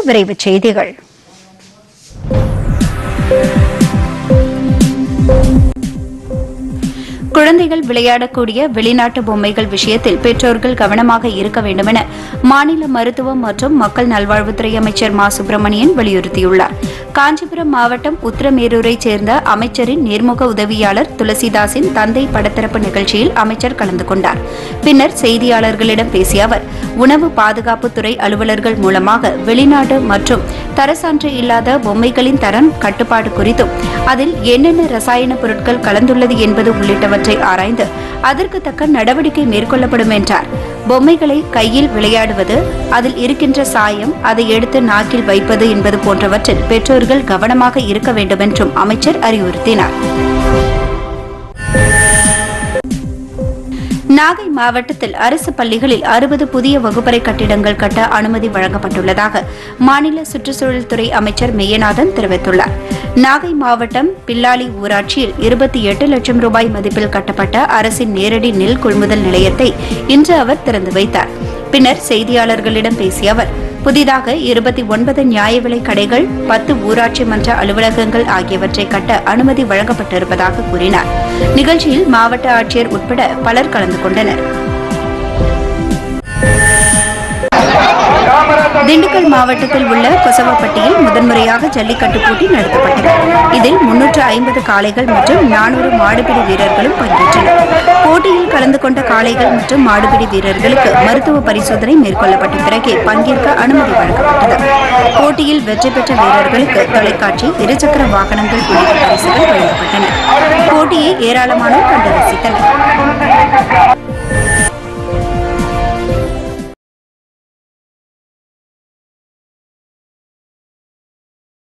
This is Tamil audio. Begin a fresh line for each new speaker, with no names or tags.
விரைவுச் செய்திகள் குழந்தைகள் விளையாடக்கூடிய வெளிநாட்டு பொம்மைகள் விஷயத்தில் பெற்றோர்கள் கவனமாக இருக்க வேண்டுமென மாநில மருத்துவம் மற்றும் மக்கள் நல்வாழ்வுத்துறை அமைச்சர் மா சுப்பிரமணியன் வலியுறுத்தியுள்ளார் காஞ்சிபுரம் மாவட்டம் உத்திரமேரூரைச் சேர்ந்த அமைச்சரின் நேர்முக உதவியாளர் துளசிதாஸின் தந்தை படத்திறப்பு நிகழ்ச்சியில் அமைச்சர் கலந்து கொண்டார் பின்னர் செய்தியாளர்களிடம் பேசிய அவர் உணவு பாதுகாப்புத்துறை அலுவலர்கள் மூலமாக வெளிநாடு மற்றும் தரசான்று இல்லாத பொம்மைகளின் தரம் கட்டுப்பாடு குறித்தும் அதில் என்னென்ன ரசாயன பொருட்கள் கலந்துள்ளது என்பது உள்ளிட்டவற்றை ஆராய்ந்து அதற்கு தக்க நடவடிக்கை மேற்கொள்ளப்படும் என்றார் பொம்மைகளை கையில் விளையாடுவது அதில் இருக்கின்ற சாயம் அதை எடுத்து நாக்கில் வைப்பது என்பது போன்றவற்றில் பெற்றோர்கள் கவனமாக இருக்க வேண்டும் என்றும் அமைச்சர் அறிவுறுத்தினார் நாகை மாவட்டத்தில் அரசு பள்ளிகளில் அறுபது புதிய வகுப்பறை கட்டிடங்கள் கட்ட அனுமதி வழங்கப்பட்டுள்ளதாக மாநில சுற்றுச்சூழல் துறை அமைச்சர் மெய்யநாதன் தெரிவித்துள்ளார் நாகை மாவட்டம் பில்லாலி ஊராட்சியில் இருபத்தி எட்டு லட்சம் ரூபாய் மதிப்பில் கட்டப்பட்ட அரசின் நேரடி நெல் கொள்முதல் நிலையத்தை இன்று அவர் திறந்து வைத்தார் பின்னர் செய்தியாளர்களிடம் பேசிய அவர் புதிதாக இருபத்தி ஒன்பது நியாய விலை கடைகள் பத்து ஊராட்சி மன்ற அலுவலகங்கள் ஆகியவற்றை கட்ட அனுமதி வழங்கப்பட்டிருப்பதாக கூறினார் நிகழ்ச்சியில் மாவட்ட ஆட்சியர் உட்பட பலர் கலந்து கொண்டனர் திண்டுக்கல் மாவட்டத்தில் உள்ள கொசவப்பட்டியில் முதன்முறையாக ஜல்லிக்கட்டு போட்டி நடத்தப்பட்டது இதில் முன்னூற்று ஐம்பது காளைகள் மற்றும் நானூறு மாடுபிடி வீரர்களும் பங்கேற்றனர் போட்டியில் கலந்து கொண்ட காளைகள் மற்றும் மாடுபிடி வீரர்களுக்கு மருத்துவ பரிசோதனை மேற்கொள்ளப்பட்ட பிறகே பங்கேற்க அனுமதி வழங்கப்பட்டது போட்டியில் வெற்றி பெற்ற வீரர்களுக்கு தொலைக்காட்சி இருசக்கர வாகனங்கள் உள்ளிட்ட பரிசுகள் வழங்கப்பட்டன போட்டியை ஏராளமானோர் கண்டு ரசித்தனர்